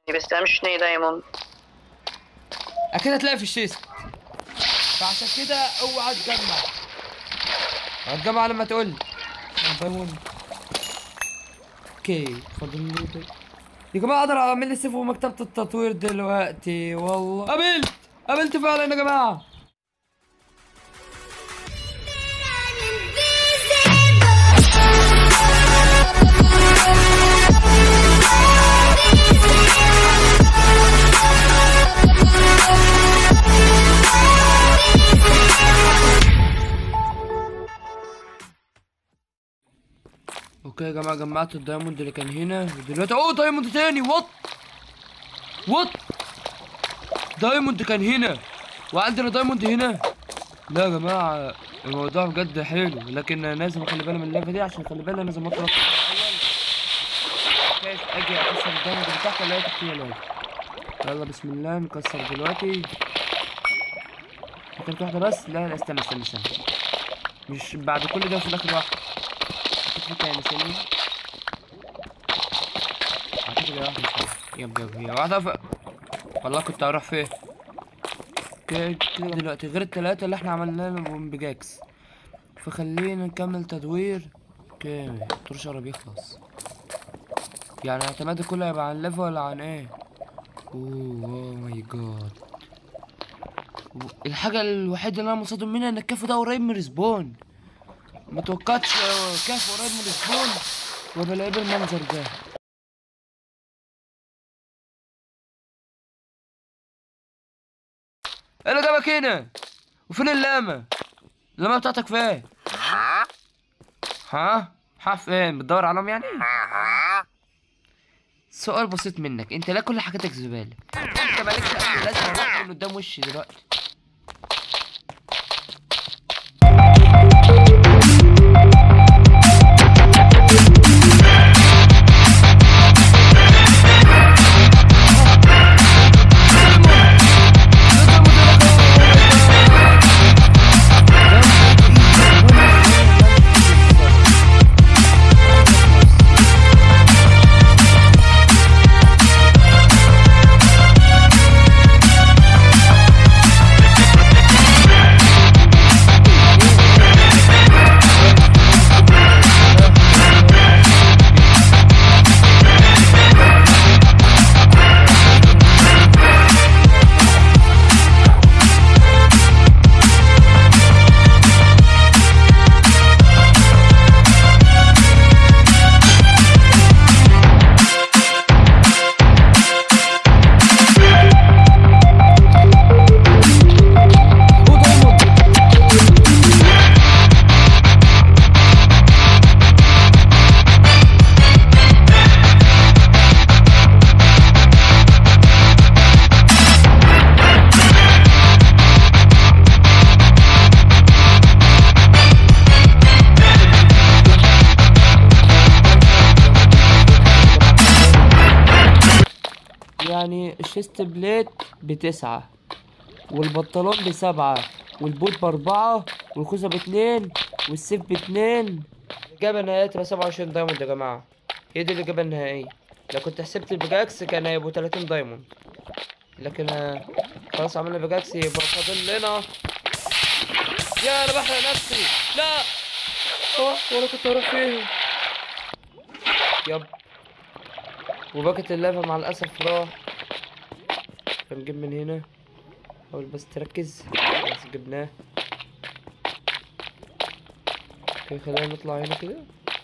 بس ده مش ني دايموند اكيد هتلاقي في الشيست فعشان كده اوعى تجمع هتجمع لما تقول لي دايموند اوكي فاضل لي ده. يا جماعه اقدر اعمل لي سيف ومكتبه التطوير دلوقتي والله قابلت قابلت فعلا يا جماعه اوكي يا جماعه جمعت الدايموند اللي كان هنا ودلوقتي اوه دايموند تاني وات وات دايموند كان هنا وعندنا دايموند هنا لا يا جماعه الموضوع بجد حلو لكن لازم اخلي بالي من اللعبه دي عشان خلي بالي لازم اطلع كيف اجي اكسر الدايموند اللي تحت الاقي تحتيه لازم يلا بسم الله نكسر دلوقتي كانت واحده بس لا لا استنى استنى استنى مش بعد كل ده في الاخر واحده في تاني ثانية اعتقد هي واحدة ثانية. يب يب هي واحدة ف... والله كنت هروح فين كده كده دلوقتي غير التلاتة اللي احنا عملناهم بجاكس فخلينا نكمل تدوير اوكي الطرش قرب يخلص يعني اعتمادي كله هيبقى عن ليفل ولا عن ايه اوه اوه ماي جاد الحاجة الوحيدة اللي انا مصدوم منها ان الكافو ده قريب من ريسبون متوقعتش كاف قريب من السبون وبلاقيه بالمنظر ده ايه اللي جابك هنا وفين اللامة اللامة بتاعتك فين ها ها فين بتدور عليهم يعني سؤال بسيط منك انت لا كل حاجاتك زبالة انت مالكش اي لازمة روح من قدام وشي دلوقتي يعني الشيست بليت بتسعة والبنطلون بسبعة والبوت بأربعة والخوذة باتنين والسيف باتنين الإجابة النهائية تبقى سبعة وعشرين دايموند يا جماعة هي دي الإجابة النهائية لو كنت حسبت البيجاكس كان هيبقوا تلاتين دايموند لكن آه، خلاص عملنا بيجاكس يبقى فاضل لنا يا أنا بحرق نفسي لا اه وأنا كنت هروح فين يب وباكت اللعبة مع الأسف راح هنجيب من هنا حاول بس تركز بس جبناه اوكي خلينا نطلع هنا كده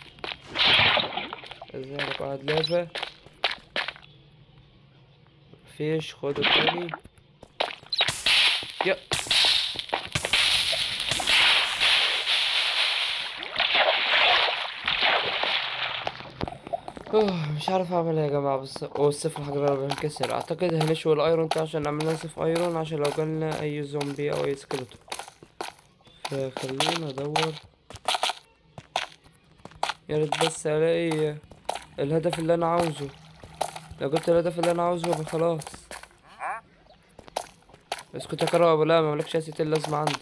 ازاي انا قاعد لعبة مفيش خد التاني يا أوه، مش عارف اعمل ايه يا جماعه بس هو السيف حاجه بقى بنكسر اعتقد هنشوي الايرون ده عشان نعمل لنا سيف ايرون عشان لو جالنا اي زومبي او اي سكeleton فخلينا ادور يا ريت بس الاقي الهدف اللي انا عاوزه لو جبت الهدف اللي انا عاوزه يبقى خلاص بس كنت اكره ابو لا مملكش اسيت اللازمه عندي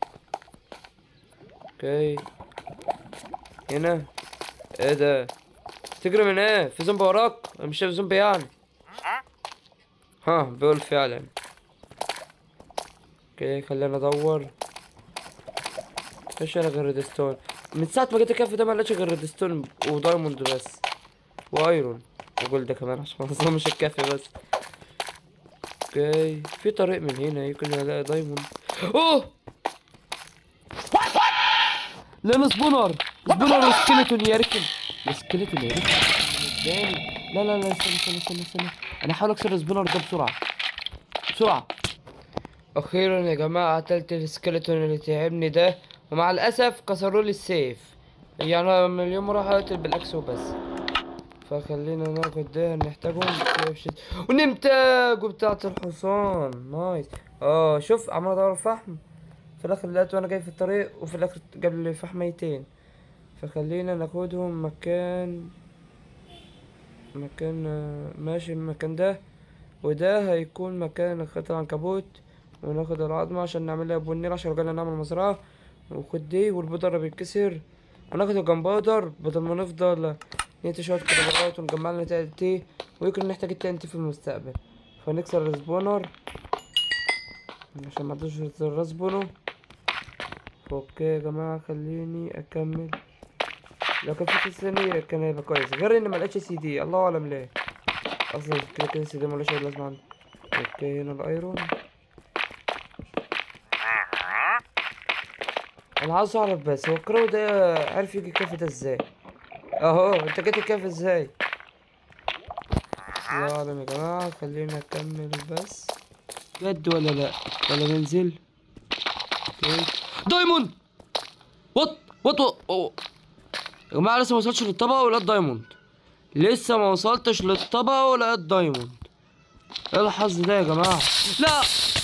اوكي هنا ايه ده تجري من ايه في زومبي وراك انا مش شايف زومبي يعني ها بيقول فعلا اوكي خلينا ندور مفيش انا غير ريدستون من ساعة ما جيت الكهف ده ما لقيتش غير ريدستون ودايموند بس وايرون وجولد كمان عشان ما نظلمش الكهف بس اوكي في طريق من هنا يمكن الاقي دايموند اوه لقينا سبونر سبونر وسكيلتون يا ركن سكيلتون يا ركن قدامي. لا لا لا استنى استنى استنى استنى انا هحاول اكسر السبونر ده بسرعة بسرعة اخيرا يا جماعة قتلت السكيلتون اللي تعبني ده ومع الاسف كسروا لي السيف يعني أنا من اليوم راح اقتل بالاكس وبس فخلينا ناخد ده نحتاجهم سيف شيت ونمتاج بتاعة الحصان نايس اه شوف عمال ادور فحم في الاخر لقيته وانا جاي في الطريق وفي الاخر جاب لي فحميتين فخلينا ناخدهم مكان مكان آه، ماشي المكان ده وده هيكون مكان الخيط العنكبوت وناخد العظمة عشان نعملها بنير عشان رجعنا نعمل مزرعة وخد دي والبودر بيتكسر وناخد الجمبادر بدل ما نفضل نقتل شوية كربونات ونجمع لنا تي تي ويمكن نحتاج التي في المستقبل فنكسر السبونر عشان ما عندوش الرسبونو اوكي يا جماعة خليني اكمل لو كان في ثانية كان هيبقى كويس غير ان ملقتش سي دي الله اعلم ليه اصلا كده كده سي دي ملوش اي لازمة عندي اوكي هنا الايرون انا عاوز اعرف بس هو الكرو ده عارف يجي الكهف ده ازاي اهو انت جيت الكهف ازاي الله اعلم يا جماعة خلينا نكمل بس جد ولا لا ولا ننزل اوكي دايموند وات وات وات يا جماعة لسه ما وصلتش للطبقة ولا الدايموند لسه ما وصلتش للطبقة ولا الدايموند ايه الحظ ده يا جماعة لا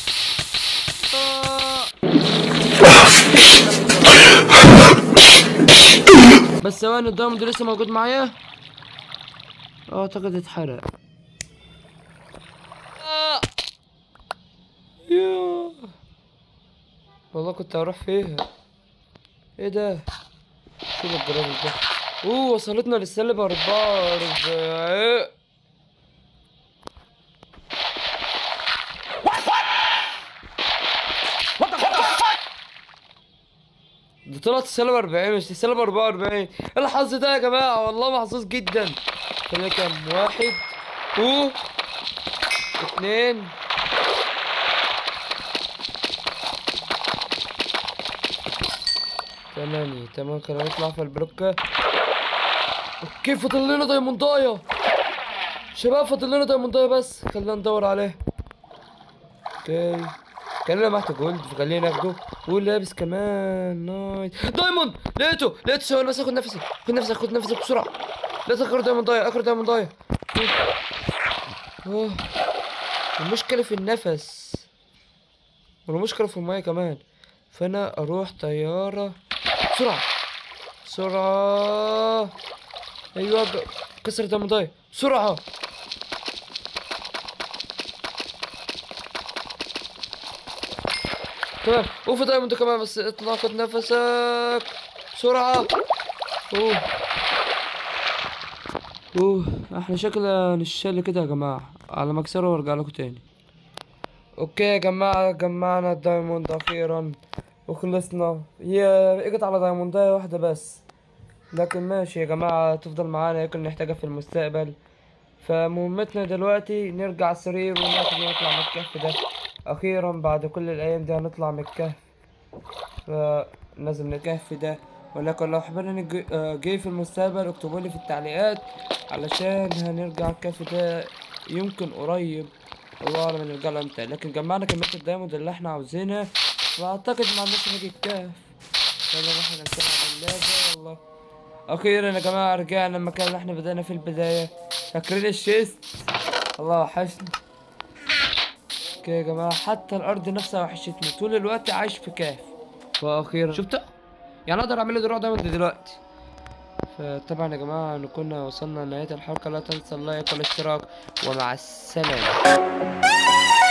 آه. بس ثواني الدايموند لسه موجود معايا اعتقد اتحرق آه. ياه. والله كنت هروح فيها ايه ده شوف الجرافيك ده اوه وصلتنا للسالب اربعة اربعة دي طلعت السالب 40 مش السالب 44 ايه الحظ ده يا جماعة والله محظوظ جدا خلينا كام واحد اوه اتنين تمانية تمام خلينا نطلع في البلوكة اوكي فاضل لنا دايمونداية شباب فاضل لنا دايمونداية بس خلينا ندور عليه اوكي كان انا محتاج جولد فخلينا ناخده ولابس كمان نايس دايموند لقيته لقيته ثواني بس اخد نفسي خد نفسك خد نفسك بسرعة لقيت اخر دايمونداية اخر دايمونداية أوه. المشكلة في النفس والمشكلة في المية كمان فانا اروح طيارة بسرعة بسرعة ايوه ج- كسر دايمونداية بسرعة تمام وفي دايموند كمان بس اطلع خد نفسك بسرعة اوه اوه احنا شكلنا نشل كده يا جماعة على ما اكسره وارجع لكم تاني اوكي يا جماعة جمعنا الدايموند اخيرا وخلصنا هي اجت على دايمونداية واحدة بس لكن ماشي يا جماعة تفضل معانا يمكن نحتاجها في المستقبل فمهمتنا دلوقتي نرجع السرير وناخد ونطلع من الكهف ده اخيرا بعد كل الايام دي هنطلع من الكهف فلازم الكهف ده ولكن لو حبينا نجي آه، جه في المستقبل اكتبوا لي في التعليقات علشان هنرجع الكهف ده يمكن قريب الله اعلم نرجع له امتى لكن جمعنا كمية الدايموند اللي احنا عاوزينها فاعتقد ما عندناش نجي الكهف يلا نروح نستمع بالله والله اخيرا يا جماعة رجعنا المكان اللي احنا بدأنا في البداية فاكرين الشيست الله وحشني اوكي يا جماعة حتى الارض نفسها وحشتني طول الوقت عايش في كهف فاخيرا شفت يعني اقدر اعمل له دروع دايموند دلوقتي فطبعا يا جماعة نكون وصلنا لنهاية الحلقة لا تنسى اللايك والاشتراك ومع السلامة